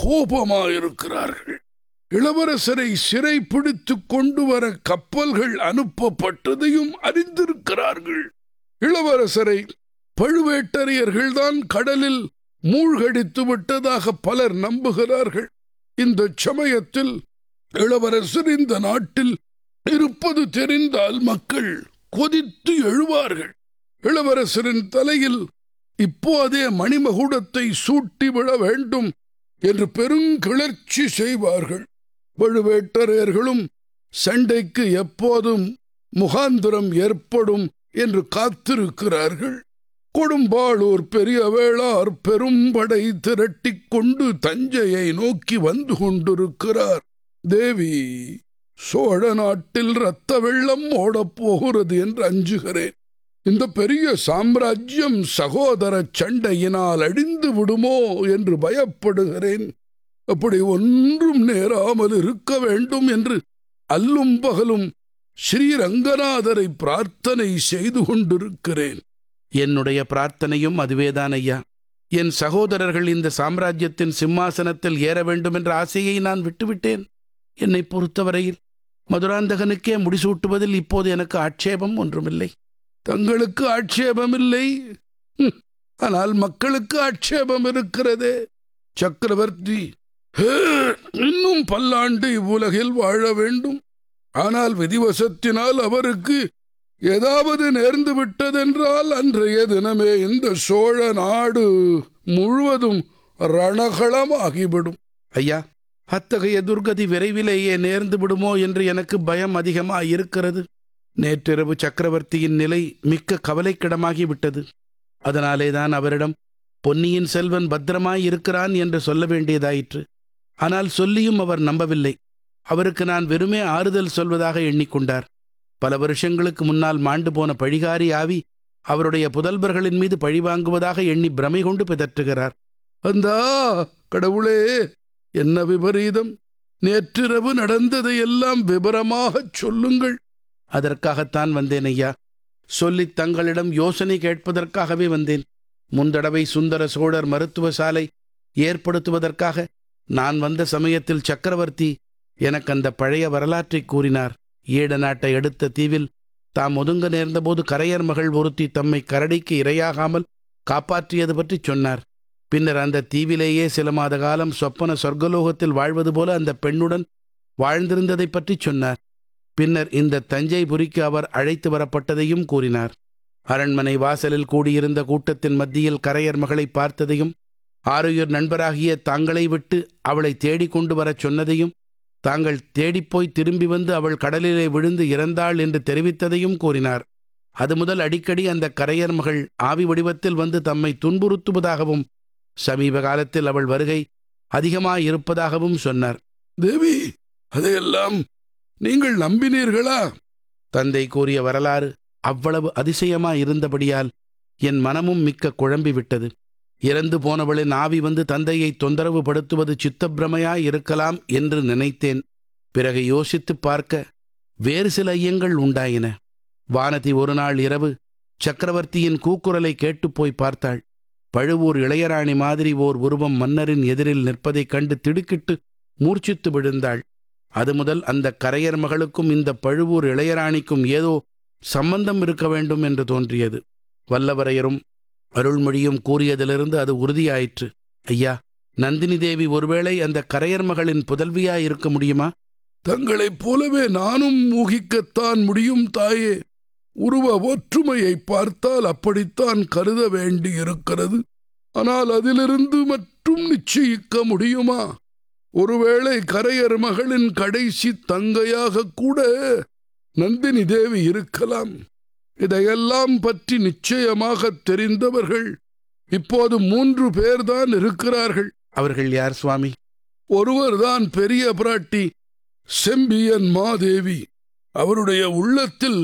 கோபமாயிருக்கிறார்கள் இளவரசரை சிறை பிடித்துக் கொண்டு வர கப்பல்கள் அனுப்பப்பட்டதையும் அறிந்திருக்கிறார்கள் இளவரசரை பழுவேட்டரையர்கள்தான் கடலில் மூழ்கடித்து விட்டதாக பலர் நம்புகிறார்கள் இந்த சமயத்தில் இளவரசர் இந்த நாட்டில் இருப்பது தெரிந்தால் மக்கள் கொதித்து எழுவார்கள் இளவரசரின் தலையில் இப்போதே மணிமகுடத்தை சூட்டிவிட வேண்டும் என்று பெருங்கிளர்ச்சி செய்வார்கள் பழுவேட்டரையர்களும் சண்டைக்கு எப்போதும் முகாந்திரம் ஏற்படும் என்று காத்திருக்கிறார்கள் கொடும்பாளூர் பெரிய வேளார் பெரும்படை திரட்டிக் கொண்டு தஞ்சையை நோக்கி வந்து கொண்டிருக்கிறார் தேவி சோழ நாட்டில் இரத்த வெள்ளம் ஓடப் போகிறது என்று அஞ்சுகிறேன் இந்த பெரிய சாம்ராஜ்யம் சகோதர சண்டையினால் அழிந்து விடுமோ என்று பயப்படுகிறேன் அப்படி ஒன்றும் நேராமல் இருக்க வேண்டும் என்று அல்லும் பகலும் ஸ்ரீரங்கநாதரை பிரார்த்தனை செய்து கொண்டிருக்கிறேன் என்னுடைய பிரார்த்தனையும் அதுவேதான் ஐயா என் சகோதரர்கள் இந்த சாம்ராஜ்யத்தின் சிம்மாசனத்தில் ஏற வேண்டும் என்ற ஆசையை நான் விட்டுவிட்டேன் என்னை பொறுத்தவரையில் மதுராந்தகனுக்கே முடிசூட்டுவதில் இப்போது எனக்கு ஆட்சேபம் ஒன்றுமில்லை தங்களுக்கு ஆட்சேபமில்லை ஹம், ஆனால் மக்களுக்கு ஆட்சேபம் இருக்கிறதே சக்கரவர்த்தி ஹே, இன்னும் பல்லாண்டு இவ்வுலகில் வாழ வேண்டும் ஆனால் விதிவசத்தினால் அவருக்கு ஏதாவது நேர்ந்து விட்டதென்றால் அன்றைய தினமே இந்த சோழ நாடு முழுவதும் ரணகளமாகிவிடும் ஐயா அத்தகைய துர்கதி விரைவிலேயே நேர்ந்து விடுமோ என்று எனக்கு பயம் அதிகமாக இருக்கிறது நேற்றிரவு சக்கரவர்த்தியின் நிலை மிக்க கவலைக்கிடமாகி விட்டது அதனாலே தான் அவரிடம் பொன்னியின் செல்வன் பத்திரமாய் இருக்கிறான் என்று சொல்ல வேண்டியதாயிற்று ஆனால் சொல்லியும் அவர் நம்பவில்லை அவருக்கு நான் வெறுமே ஆறுதல் சொல்வதாக எண்ணிக்கொண்டார் பல வருஷங்களுக்கு முன்னால் மாண்டு போன பழிகாரி ஆவி அவருடைய புதல்வர்களின் மீது பழிவாங்குவதாக எண்ணி பிரமை கொண்டு பிதற்றுகிறார் அந்தா கடவுளே என்ன விபரீதம் நேற்றிரவு நடந்ததையெல்லாம் விபரமாகச் சொல்லுங்கள் அதற்காகத்தான் வந்தேன் ஐயா சொல்லித் தங்களிடம் யோசனை கேட்பதற்காகவே வந்தேன் முந்தடவை சுந்தர சோழர் மருத்துவ சாலை ஏற்படுத்துவதற்காக நான் வந்த சமயத்தில் சக்கரவர்த்தி எனக்கு அந்த பழைய வரலாற்றை கூறினார் ஈழ நாட்டை அடுத்த தீவில் தாம் ஒதுங்க நேர்ந்தபோது கரையர் மகள் ஒருத்தி தம்மை கரடிக்கு இரையாகாமல் காப்பாற்றியது பற்றி சொன்னார் பின்னர் அந்த தீவிலேயே சில மாத காலம் சொப்பன சொர்க்கலோகத்தில் வாழ்வது போல அந்த பெண்ணுடன் வாழ்ந்திருந்ததைப் பற்றி சொன்னார் பின்னர் இந்த தஞ்சைபுரிக்கு அவர் அழைத்து வரப்பட்டதையும் கூறினார் அரண்மனை வாசலில் கூடியிருந்த கூட்டத்தின் மத்தியில் கரையர் மகளை பார்த்ததையும் ஆருயிர் நண்பராகிய தாங்களை விட்டு அவளை தேடிக் கொண்டு வரச் சொன்னதையும் தாங்கள் தேடிப்போய் திரும்பி வந்து அவள் கடலிலே விழுந்து இறந்தாள் என்று தெரிவித்ததையும் கூறினார் அது முதல் அடிக்கடி அந்த கரையர் மகள் ஆவி வடிவத்தில் வந்து தம்மை துன்புறுத்துவதாகவும் சமீப காலத்தில் அவள் வருகை அதிகமாயிருப்பதாகவும் சொன்னார் தேவி அதையெல்லாம் நீங்கள் நம்பினீர்களா தந்தை கூறிய வரலாறு அவ்வளவு அதிசயமாய் இருந்தபடியால் என் மனமும் மிக்க குழம்பி விட்டது இறந்து போனவளின் ஆவி வந்து தந்தையை தொந்தரவு படுத்துவது சித்தப்பிரமையாய் இருக்கலாம் என்று நினைத்தேன் பிறகு யோசித்துப் பார்க்க வேறு சில ஐயங்கள் உண்டாயின வானதி ஒரு நாள் இரவு சக்கரவர்த்தியின் கூக்குரலை கேட்டுப் போய் பார்த்தாள் பழுவூர் இளையராணி மாதிரி ஓர் உருவம் மன்னரின் எதிரில் நிற்பதைக் கண்டு திடுக்கிட்டு மூர்ச்சித்து விழுந்தாள் அது முதல் அந்த கரையர் மகளுக்கும் இந்த பழுவூர் இளையராணிக்கும் ஏதோ சம்பந்தம் இருக்க வேண்டும் என்று தோன்றியது வல்லவரையரும் அருள்மொழியும் கூறியதிலிருந்து அது உறுதியாயிற்று ஐயா நந்தினி தேவி ஒருவேளை அந்த கரையர் மகளின் புதல்வியாய் இருக்க முடியுமா தங்களைப் போலவே நானும் ஊகிக்கத்தான் முடியும் தாயே உருவ ஒற்றுமையை பார்த்தால் அப்படித்தான் கருத வேண்டியிருக்கிறது ஆனால் அதிலிருந்து மட்டும் நிச்சயிக்க முடியுமா ஒருவேளை கரையர் மகளின் கடைசி தங்கையாக கூட நந்தினி தேவி இருக்கலாம் இதையெல்லாம் பற்றி நிச்சயமாக தெரிந்தவர்கள் இப்போது மூன்று பேர்தான் இருக்கிறார்கள் அவர்கள் யார் சுவாமி ஒருவர்தான் பெரிய பிராட்டி செம்பியன் மாதேவி அவருடைய உள்ளத்தில்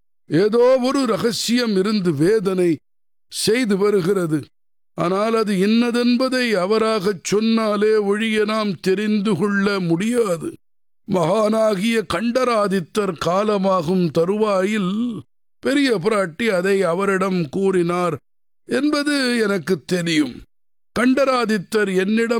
ஏதோ ஒரு ரகசியம் இருந்து வேதனை செய்து வருகிறது ஆனால் அது இன்னதென்பதை அவராகச் சொன்னாலே ஒழிய நாம் தெரிந்து கொள்ள முடியாது மகானாகிய கண்டராதித்தர் காலமாகும் தருவாயில் பெரிய பிராட்டி அதை அவரிடம் கூறினார் என்பது எனக்கு தெரியும் கண்டராதித்தர் என்னிடம்